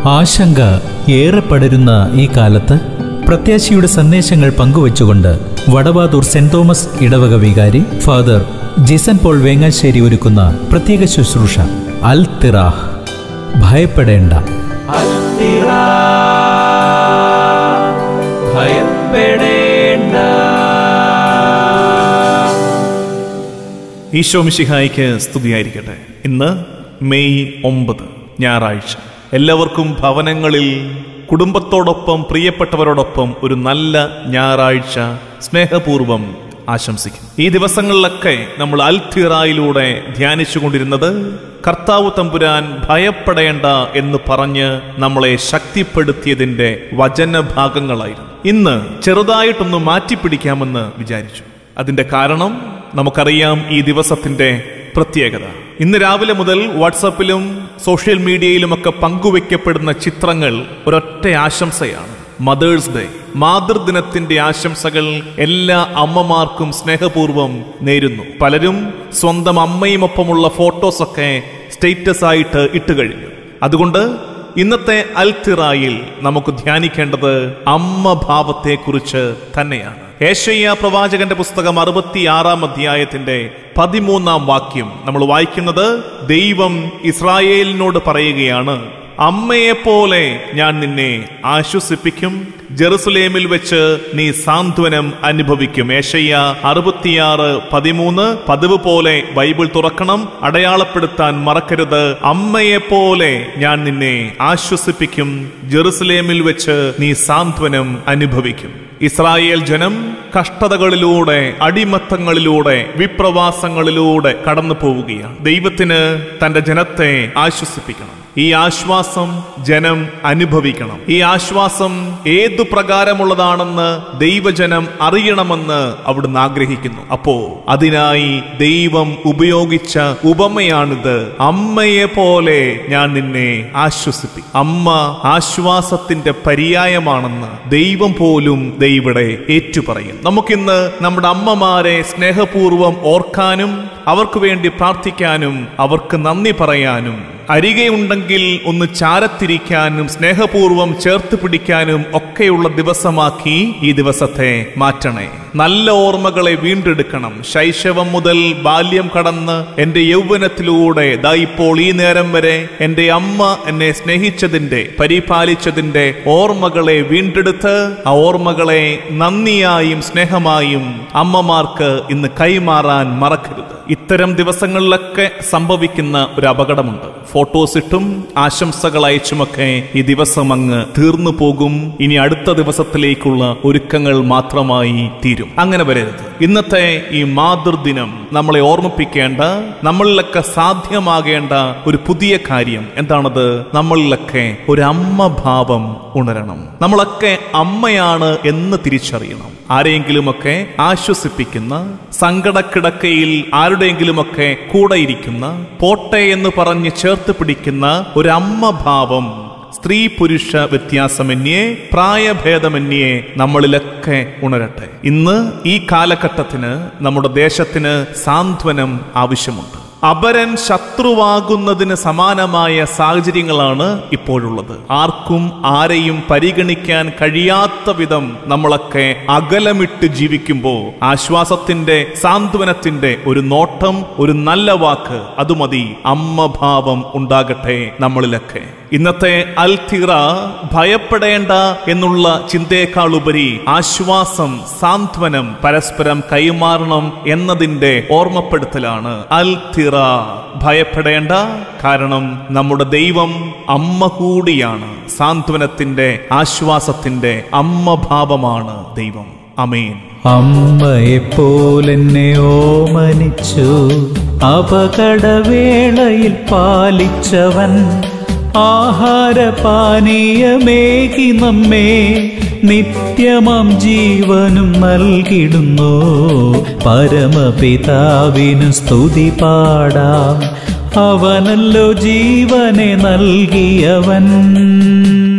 ആശങ്ക ഏറെ പടരുന്ന ഈ കാലത്ത് പ്രത്യാശയുടെ സന്ദേശങ്ങൾ പങ്കുവച്ചുകൊണ്ട് വടവാതൂർ സെന്റ് തോമസ് ഇടവക വികാരി ഫാദർ ജിസൻ പോൾ വേങ്ങാശ്ശേരി ഒരുക്കുന്ന പ്രത്യേക ശുശ്രൂഷ അൽ തിറാഹ് ഭയപ്പെടേണ്ട ഈശോ മിശിഹായിക്ക് സ്തുതിയായിരിക്കട്ടെ ഇന്ന് മെയ് ഒമ്പത് ഞായറാഴ്ച എല്ലാവർക്കും ഭവനങ്ങളിൽ കുടുംബത്തോടൊപ്പം പ്രിയപ്പെട്ടവരോടൊപ്പം ഒരു നല്ല ഞായറാഴ്ച സ്നേഹപൂർവം ആശംസിക്കും ഈ ദിവസങ്ങളിലൊക്കെ നമ്മൾ അൽത്തിറായിലൂടെ ധ്യാനിച്ചുകൊണ്ടിരുന്നത് കർത്താവ് തമ്പുരാൻ ഭയപ്പെടേണ്ട എന്ന് പറഞ്ഞ് നമ്മളെ ശക്തിപ്പെടുത്തിയതിന്റെ വചനഭാഗങ്ങളായിരുന്നു ഇന്ന് ചെറുതായിട്ടൊന്ന് മാറ്റിപ്പിടിക്കാമെന്ന് വിചാരിച്ചു അതിന്റെ കാരണം നമുക്കറിയാം ഈ ദിവസത്തിന്റെ പ്രത്യേകത ഇന്ന് രാവിലെ മുതൽ വാട്സാപ്പിലും സോഷ്യൽ മീഡിയയിലുമൊക്കെ പങ്കുവെക്കപ്പെടുന്ന ചിത്രങ്ങൾ ഒരൊറ്റ ആശംസയാണ് മദേഴ്സ് ഡേ മാതൃദിനത്തിന്റെ ആശംസകൾ എല്ലാ അമ്മമാർക്കും സ്നേഹപൂർവ്വം നേരുന്നു പലരും സ്വന്തം അമ്മയുമൊപ്പമുള്ള ഫോട്ടോസൊക്കെ സ്റ്റേറ്റസ് ആയിട്ട് ഇട്ട് കഴിഞ്ഞു അതുകൊണ്ട് ഇന്നത്തെ അൽത്തിറായിൽ നമുക്ക് ധ്യാനിക്കേണ്ടത് അമ്മ ഭാവത്തെക്കുറിച്ച് തന്നെയാണ് ഏഷ്യ പ്രവാചകന്റെ പുസ്തകം അറുപത്തിയാറാം അധ്യായത്തിന്റെ പതിമൂന്നാം വാക്യം നമ്മൾ വായിക്കുന്നത് ദൈവം ഇസ്രായേലിനോട് പറയുകയാണ് അമ്മയെപ്പോലെ ഞാൻ നിന്നെ ആശ്വസിപ്പിക്കും ജെറുസലേമിൽ വെച്ച് നീ സാന്ത്വനം അനുഭവിക്കും ഏഷയ്യ അറുപത്തിയാറ് പതിമൂന്ന് പതിവ് പോലെ ബൈബിൾ തുറക്കണം അടയാളപ്പെടുത്താൻ മറക്കരുത് അമ്മയെപ്പോലെ ഞാൻ നിന്നെ ആശ്വസിപ്പിക്കും ജെറുസലേമിൽ വെച്ച് നീ സാന്ത്വനം അനുഭവിക്കും ഇസ്രായേൽ ജനം കഷ്ടതകളിലൂടെ അടിമത്തങ്ങളിലൂടെ വിപ്രവാസങ്ങളിലൂടെ കടന്നു പോവുകയാണ് ദൈവത്തിന് തന്റെ ജനത്തെ ആശ്വസിപ്പിക്കണം ഈ ആശ്വാസം ജനം അനുഭവിക്കണം ഈ ആശ്വാസം ഏതു പ്രകാരമുള്ളതാണെന്ന് ദൈവജനം അറിയണമെന്ന് അവിടുന്ന് ആഗ്രഹിക്കുന്നു അപ്പോ അതിനായി ദൈവം ഉപയോഗിച്ച ഉപമയാണിത് അമ്മയെ പോലെ ഞാൻ നിന്നെ ആശ്വസിപ്പിക്കും അമ്മ ആശ്വാസത്തിന്റെ പര്യായമാണെന്ന് ദൈവം പോലും ദൈവടെ ഏറ്റുപറയും നമുക്കിന്ന് നമ്മുടെ അമ്മമാരെ സ്നേഹപൂർവ്വം ഓർക്കാനും അവർക്ക് വേണ്ടി പ്രാർത്ഥിക്കാനും അവർക്ക് നന്ദി പറയാനും അരികെയുണ്ടെങ്കിൽ ഒന്ന് ചാരത്തിരിക്കാനും സ്നേഹപൂർവ്വം ചേർത്ത് പിടിക്കാനും ഒക്കെയുള്ള ദിവസമാക്കി ഈ ദിവസത്തെ മാറ്റണേ നല്ല ഓർമ്മകളെ വീണ്ടെടുക്കണം ശൈശവം മുതൽ ബാല്യം കടന്ന് എന്റെ യൗവനത്തിലൂടെ ദാ ഇപ്പോൾ ഈ നേരം വരെ എന്റെ അമ്മ എന്നെ സ്നേഹിച്ചതിന്റെ പരിപാലിച്ചതിന്റെ ഓർമ്മകളെ വീണ്ടെടുത്ത് ആ ഓർമ്മകളെ നന്ദിയായും സ്നേഹമായും അമ്മമാർക്ക് ഇന്ന് കൈമാറാൻ മറക്കരുത് ഇത്തരം ദിവസങ്ങളിലൊക്കെ സംഭവിക്കുന്ന ഒരു അപകടമുണ്ട് ഫോട്ടോസ് ഇട്ടും ആശംസകൾ അയച്ചുമൊക്കെ ഈ ദിവസം അങ്ങ് തീർന്നു പോകും ഇനി അടുത്ത ദിവസത്തിലേക്കുള്ള ഒരുക്കങ്ങൾ മാത്രമായി തീരും അങ്ങനെ വരരുത് ഇന്നത്തെ ഈ മാതൃദിനം നമ്മളെ ഓർമ്മിപ്പിക്കേണ്ട നമ്മളിലൊക്കെ സാധ്യമാകേണ്ട ഒരു പുതിയ കാര്യം എന്താണത് നമ്മളിലൊക്കെ ഒരു അമ്മ ഭാവം ഉണരണം നമ്മളൊക്കെ അമ്മയാണ് എന്ന് തിരിച്ചറിയണം ആരെയെങ്കിലുമൊക്കെ ആശ്വസിപ്പിക്കുന്ന സങ്കടക്കിടക്കയിൽ ആരുടെയെങ്കിലുമൊക്കെ കൂടെ ഇരിക്കുന്ന പോട്ടെ എന്ന് പറഞ്ഞ് ചേർത്ത് പിടിക്കുന്ന ഒരു അമ്മ ഭാവം സ്ത്രീ പുരുഷ വ്യത്യാസമന്യേ പ്രായഭേദമന്യേ നമ്മളിലൊക്കെ ഉണരട്ടെ ഇന്ന് ഈ കാലഘട്ടത്തിന് നമ്മുടെ ദേശത്തിന് സാന്ത്വനം ആവശ്യമുണ്ട് അപരൻ ശത്രുവാകുന്നതിന് സമാനമായ സാഹചര്യങ്ങളാണ് ഇപ്പോഴുള്ളത് ആർക്കും ആരെയും പരിഗണിക്കാൻ കഴിയാത്ത വിധം നമ്മളൊക്കെ അകലമിട്ട് ജീവിക്കുമ്പോൾ ആശ്വാസത്തിന്റെ സാന്ത്വനത്തിന്റെ ഒരു നോട്ടം ഒരു നല്ല വാക്ക് അത് മതി അമ്മഭാവം ഉണ്ടാകട്ടെ നമ്മളിലൊക്കെ ഇന്നത്തെ അൽത്തിറ ഭയപ്പെടേണ്ട എന്നുള്ള ചിന്തയേക്കാൾ ഉപരി ആശ്വാസം സാന്ത്വനം പരസ്പരം കൈമാറണം എന്നതിന്റെ ഓർമ്മപ്പെടുത്തലാണ് അൽത്തിറ ഭയപ്പെടേണ്ട കാരണം നമ്മുടെ ദൈവം അമ്മ കൂടിയാണ് സാന്ത്വനത്തിന്റെ ആശ്വാസത്തിന്റെ അമ്മഭാവമാണ് ദൈവം അമേൻ അമ്മയെപ്പോലെന്നെ ഓമനിച്ചു അപകടവേളയിൽ പാലിച്ചവൻ ആഹാരപാനീയമേകി നമ്മെ നിത്യമം ജീവനും നൽകിടുന്നു പരമപിതാവിനു സ്തുതി പാടാം അവനല്ലോ ജീവനെ നൽകിയവൻ